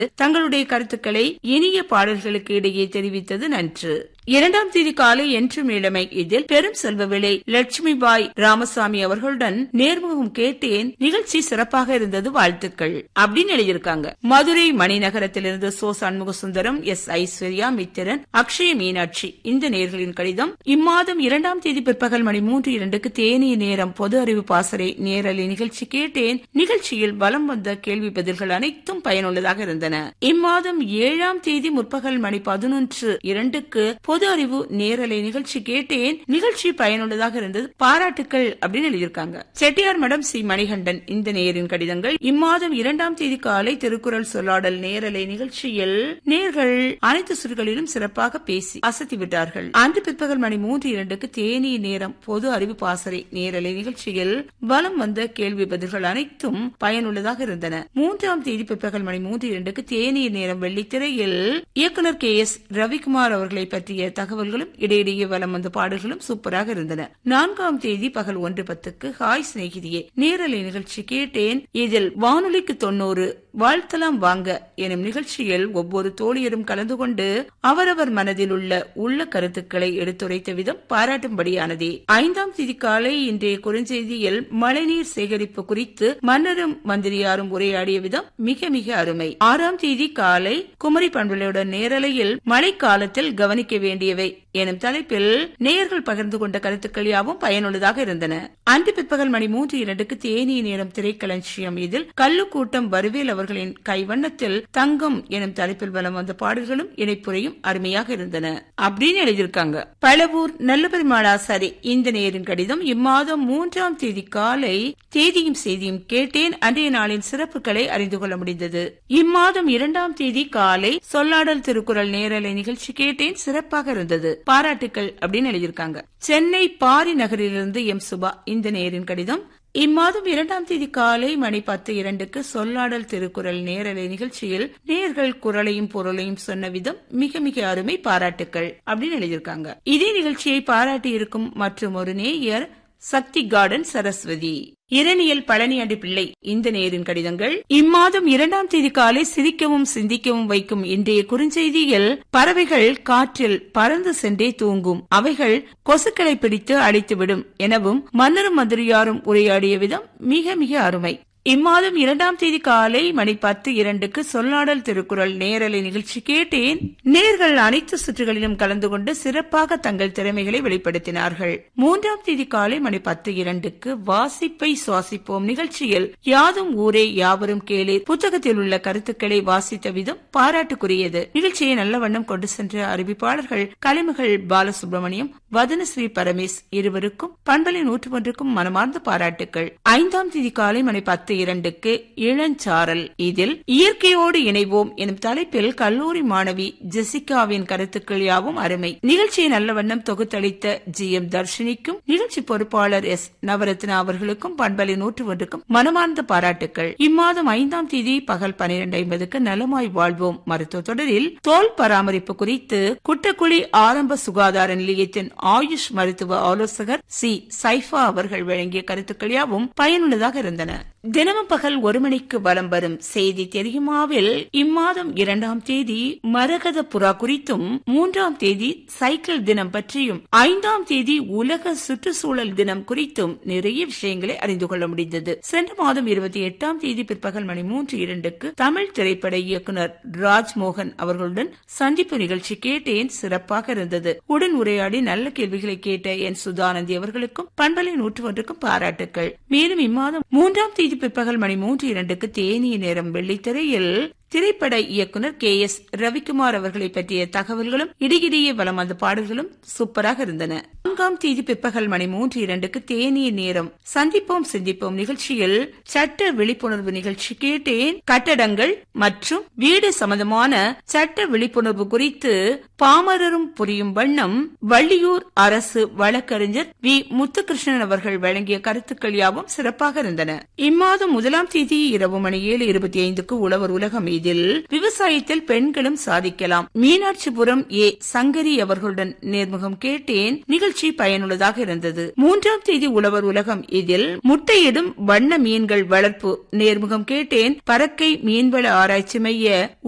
தங்களுடைய கருத்துக்களை இனிய பாடல்களுக்கு இடையே தெரிவித்தது நன்று இரண்டாம் தேதி காலை என்றும் இளமை இதில் பெரும் செல்வ விலை லட்சுமி பாய் ராமசாமி அவர்களுடன் நேர்முகம் கேட்டேன் நிகழ்ச்சி சிறப்பாக இருந்தது வாழ்த்துக்கள் அப்படின்னு எழுதியிருக்காங்க மதுரை மணிநகரத்திலிருந்து சோ சண்முக சுந்தரம் எஸ் ஐஸ்வர்யா மித்திரன் அக்ஷய மீனாட்சி இந்த நேர்களின் கடிதம் இம்மாதம் இரண்டாம் தேதி பிற்பகல் மணி மூன்று இரண்டுக்கு தேனிய நேரம் பொது அறிவு பாசறை நேரலை நிகழ்ச்சி கேட்டேன் நிகழ்ச்சியில் வலம் வந்த கேள்வி பதில்கள் அனைத்தும் பயனுள்ளதாக இருந்தன இம்மாதம் ஏழாம் தேதி முற்பகல் மணி பதினொன்று இரண்டுக்கு பொது அறிவு நேரலை நிகழ்ச்சி கேட்டேன் நிகழ்ச்சி பயனுள்ளதாக இருந்தது பாராட்டுக்கள் அப்படின்னு எழுதியிருக்காங்க செட்டியார் மடம் சி மணிகண்டன் இந்த நேரின் கடிதங்கள் இம்மாதம் இரண்டாம் தேதி காலை திருக்குறள் சொல்லாடல் நேரலை நிகழ்ச்சியில் நேர்கள் அனைத்து சுருகளிலும் சிறப்பாக பேசி அசத்தி விட்டார்கள் அன்று பிற்பகல் மணி மூன்று இரண்டுக்கு தேனி நேரம் பொது அறிவு பாசறை நேரலை நிகழ்ச்சியில் வலம் வந்த கேள்வி பதில்கள் அனைத்தும் பயனுள்ளதாக இருந்தன மூன்றாம் தேதி பிற்பகல் மணி மூன்று இரண்டுக்கு தேனி நேரம் வெள்ளித்திரையில் இயக்குனர் கே எஸ் ரவிக்குமார் அவர்களை பற்றிய தகவல்களும் இடையிடையே வலம் வந்த பாடல்களும் சூப்பராக இருந்தன நான்காம் தேதி பகல் ஒன்று பத்துக்கு ஹாய் சிநேகிதியே நேரலை நிகழ்ச்சி கேட்டேன் இதில் வானொலிக்கு தொண்ணூறு வாழ்த்தலாம் வாங்க எனும் நிகழ்ச்சியில் ஒவ்வொரு தோழியரும் கலந்து கொண்டு அவரவர் மனதில் உள்ள உள்ள கருத்துக்களை எடுத்துரைத்த விதம் பாராட்டும்படியானதே ஐந்தாம் தேதி காலை இன்றைய குறுஞ்செய்தியில் மழைநீர் சேகரிப்பு குறித்து மன்னரும் மந்திரியாரும் உரையாடிய விதம் மிக மிக அருமை ஆறாம் தேதி காலை குமரி பண்பலையுடன் நேரலையில் மழைக்காலத்தில் கவனிக்க வேண்டியவை எனும் தலைப்பில் நேயர்கள் பகிர்ந்து கொண்ட கருத்துக்கள் யாவும் பயனுள்ளதாக இருந்தன அன்று பிற்பகல் மணி மூன்று இரண்டுக்கு தேனி நேரம் திரைக்களஞ்சியம் இதில் கல்லுக்கூட்டம் வருவேல் அவர்களின் கைவண்ணத்தில் தங்கம் எனும் தலைப்பில் வலம் வந்த பாடல்களும் இணைப்புரையும் அருமையாக இருந்தன அப்படின்னு எழுதியிருக்காங்க பழவூர் நல்லபெருமாளாசாரி இந்த நேரின் கடிதம் இம்மாதம் மூன்றாம் தேதி காலை தேதியும் செய்தியும் கேட்டேன் அன்றைய நாளின் சிறப்புகளை அறிந்து கொள்ள முடிந்தது இம்மாதம் இரண்டாம் தேதி காலை சொல்லாடல் திருக்குறள் நேரலை நிகழ்ச்சி கேட்டேன் சிறப்பாக இருந்தது பாராட்டுக்கள் அப்படின்னு எழுதியிருக்காங்க சென்னை பாரி நகரிலிருந்து எம் சுபா இந்த நேரின் கடிதம் இம்மாதம் இரண்டாம் தேதி காலை மணி பத்து இரண்டுக்கு சொல்லாடல் திருக்குறள் நேரலை நிகழ்ச்சியில் நேர்கள் குரலையும் பொருளையும் சொன்ன விதம் மிக மிக அருமை பாராட்டுக்கள் அப்படின்னு எழுதியிருக்காங்க இதே நிகழ்ச்சியை பாராட்டி இருக்கும் மற்றும் ஒரு நேயர் சக்தி கார்டன் சரஸ்வதி இரணியல் பழனியாண்டி பிள்ளை இந்த நேரின் கடிதங்கள் இம்மாதம் இரண்டாம் தேதி காலை சிரிக்கவும் சிந்திக்கவும் வைக்கும் இன்றைய குறுஞ்செய்தியில் பறவைகள் காற்றில் பறந்து சென்றே தூங்கும் அவைகள் கொசுக்களை பிடித்து அழித்துவிடும் எனவும் மன்னரும் மந்திரியாரும் உரையாடிய விதம் மிக மிக அருமை இம்மாதம் இரண்டாம் தேதி காலை மணி பத்து இரண்டுக்கு சொல்லாடல் திருக்குறள் நேரலை நிகழ்ச்சி கேட்டேன் நேர்கள் அனைத்து சுற்றுகளிலும் கலந்து கொண்டு சிறப்பாக தங்கள் திறமைகளை வெளிப்படுத்தினார்கள் மூன்றாம் தேதி காலை மணி பத்து இரண்டுக்கு வாசிப்பை சுவாசிப்போம் நிகழ்ச்சியில் யாதும் ஊரே யாவரும் கேளே புத்தகத்தில் உள்ள கருத்துக்களை வாசித்த விதம் பாராட்டுக்குரியது நிகழ்ச்சியை நல்ல வண்ணம் கொண்டு சென்ற அறிவிப்பாளர்கள் கலைமகள் பாலசுப்ரமணியம் வதனஸ்ரீ பரமேஷ் இருவருக்கும் பண்பலை நூற்று ஒன்றுக்கும் மனமார்ந்த பாராட்டுக்கள் ஐந்தாம் தேதி காலை மணி பத்து பத்து இரண்டுக்கு இளஞ்சாரல் இதில் இயற்கையோடு இணைவோம் எனும் தலைப்பில் கல்லூரி மாணவி ஜெசிகாவின் கருத்துக்கள் யாவும் அருமை நிகழ்ச்சியை நல்ல வண்ணம் தொகுத்தளித்த ஜி எம் தர்ஷினிக்கும் நிகழ்ச்சி பொறுப்பாளர் எஸ் நவரத்னா அவர்களுக்கும் பண்பலை நூற்று ஒன்றுக்கும் மனமார்ந்த பாராட்டுக்கள் இம்மாதம் ஐந்தாம் தேதி பகல் பனிரெண்டு ஐம்பதுக்கு நலமாய் வாழ்வோம் மருத்துவ தொடரில் தோல் பராமரிப்பு குறித்து குட்டக்குழி ஆரம்ப சுகாதார நிலையத்தின் ஆயுஷ் மருத்துவ ஆலோசகர் சி சைஃபா அவர்கள் வழங்கிய கருத்துக்கள் யாவும் பயனுள்ளதாக இருந்தன தினமும் பகல் ஒரு மணிக்கு வலம் வரும் செய்தி தெரியுமாவில் இம்மாதம் இரண்டாம் தேதி மரகத புறா குறித்தும் மூன்றாம் தேதி சைக்கிள் தினம் பற்றியும் ஐந்தாம் தேதி உலக சுற்றுச்சூழல் தினம் குறித்தும் நிறைய விஷயங்களை அறிந்து கொள்ள முடிந்தது சென்ற மாதம் இருபத்தி எட்டாம் தேதி பிற்பகல் மணி மூன்று இரண்டுக்கு தமிழ் திரைப்பட இயக்குனர் ராஜ்மோகன் அவர்களுடன் சந்திப்பு நிகழ்ச்சி கேட்டேன் சிறப்பாக இருந்தது உடன் உரையாடி நல்ல கேள்விகளை கேட்ட என் சுதானந்தி அவர்களுக்கும் பண்பலை நூற்று ஒன்றுக்கும் பாராட்டுக்கள் மேலும் இம்மாதம் மூன்றாம் தேதி பிற்பகல் மணி மூன்று இரண்டுக்கு தேனிய நேரம் வெள்ளித்திரையில் திரைப்பட இயக்குனர் கே எஸ் ரவிக்குமார் அவர்களை பற்றிய தகவல்களும் இடியிடையே வலம் வந்த பாடல்களும் சூப்பராக இருந்தன நான்காம் தேதி பிற்பகல் மணி மூன்று இரண்டுக்கு தேனிய நேரம் சந்திப்போம் சிந்திப்போம் நிகழ்ச்சியில் சட்ட விழிப்புணர்வு நிகழ்ச்சி கேட்டேன் கட்டடங்கள் மற்றும் வீடு சம்பந்தமான சட்ட விழிப்புணர்வு குறித்து பாமரரும் புரியும் வண்ணம் வள்ளியூர் அரசு வழக்கறிஞர் வி முத்துகிருஷ்ணன் அவர்கள் வழங்கிய கருத்துக்கள் யாவும் சிறப்பாக இருந்தன இம்மாதம் முதலாம் தேதி இரவு மணி ஏழு இருபத்தி ஐந்துக்கு உழவர் உலகம் இதில் விவசாயத்தில் பெண்களும் சாதிக்கலாம் மீனாட்சிபுரம் ஏ சங்கரி அவர்களுடன் நேர்முகம் கேட்டேன் நிகழ்ச்சி பயனுள்ளதாக இருந்தது மூன்றாம் தேதி உழவர் உலகம் இதில் முட்டையிடும் வண்ண மீன்கள் வளர்ப்பு நேர்முகம் கேட்டேன் பறக்கை மீன்வள ஆராய்ச்சி மைய